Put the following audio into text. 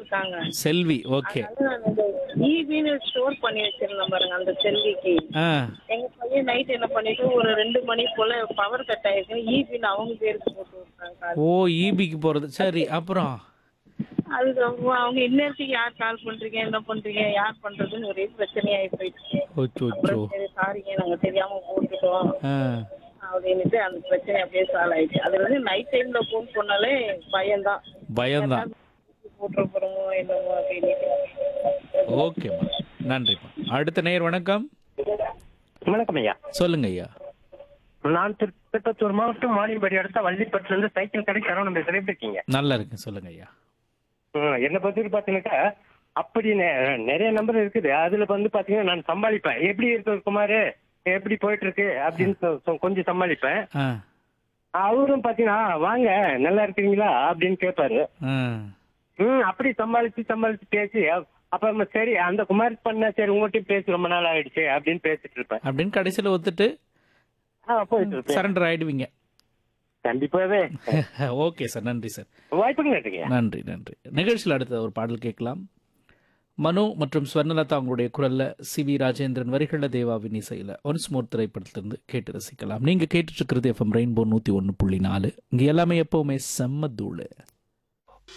இருக்காங்க செல்வி ஓகே அதனால நான் இந்த ஈபின்னு ஸ்டோர் பண்ணி வச்சிருந்தேன் பாருங்க அந்த செல்விக்கு ஆ எங்க பையன் நைட் என்ன பண்ணிட்டு ஒரு ரெண்டு மணி போல பவர் கட் ஆயிருக்கு ஈபின்னு அவங்க பேருக்கு போட்டு விட்டாங்க ஓ ஈபிக்கு போறது சரி அப்புறம் அதுக்கு அவங்க அவங்க இந்நேரத்துக்கு யார் கால் பண்றீங்க என்ன பண்றீங்க யார் பண்றதுன்னு ஒரே பிரச்சனையாயி போயிடுச்சு ஓச்சோ அப்புறம் சரி சாரிங்க நாங்க தெரியாம போட்டுட்டோம் ஆ அப்படின்னுட்டு அந்த பிரச்சனை அப்படியே சால்வ் ஆயிடுச்சு அது வந்து நைட் டைம்ல போன் பண்ணாலே பயம்தான் பயம்தான் போட்டு போறோமோ என்னமோ அப்படின்னு ஓகேம்மா நன்றிம்மா அடுத்த நேர் வணக்கம் வணக்கம் ஐயா சொல்லுங்க ஐயா நான் திருப்பத்தூர் மாவட்டம் வாணியம்படி அடுத்த வள்ளிப்பட்டுல இருந்து சைக்கிள் கடை சரவணம் பேசுறேன் எப்படி இருக்கீங்க நல்லா இருக்கு சொல்லுங்க ஐயா ம், என்னை பத்தி பாத்தீங்கன்னாக்கா அப்படி நெ- நிறைய நம்பர் இருக்குது அதுல வந்து பாத்தீங்கன்னா நான் சமாளிப்பேன் எப்படி இருக்கு குமாரு எப்படி போயிட்டு இருக்கு அப்படின்னு சொ- சொ- கொஞ்சம் சமாளிப்பேன் ஆ அவரும் பாத்தீங்கன்னா "ஆ, வாங்க நல்லா இருக்கீங்களா அப்படின்னு கேட்பாரு ஆ ம் அப்படி சமாளிச்சு சமாளிச்சு பேசி அப்ப சரி அந்த குமார் பண்ண சரி உங்ககிட்ட பேசி ரொம்ப நாள் ஆயிடுச்சு அப்படின்னு பேசிட்டு இருப்பேன் அப்படின்னு கடைசியில் ஒத்துட்டு ஆ, போயிட்டு இருப்பேன் சரண்டர் ஆயிடுவீங்க கண்டிப்பாவே ஓகே சார் நன்றி சார் வாய்ப்புங்க இருக்கீங்க நன்றி நன்றி நிகழ்ச்சியில் அடுத்த ஒரு பாடல் கேட்கலாம் மனு மற்றும் ஸ்வர்ணலதா அவங்களுடைய குரல்ல சி வி ராஜேந்திரன் வரிகள தேவாவின் இசையில ஒன்ஸ் மோர் திரைப்படத்திலிருந்து கேட்டு ரசிக்கலாம் நீங்க கேட்டுட்டு இருக்கிறது எஃப்எம் ரெயின்போ நூத்தி ஒன்னு புள்ளி நாலு இங்க எல்லாமே எப்பவுமே செம்ம தூளு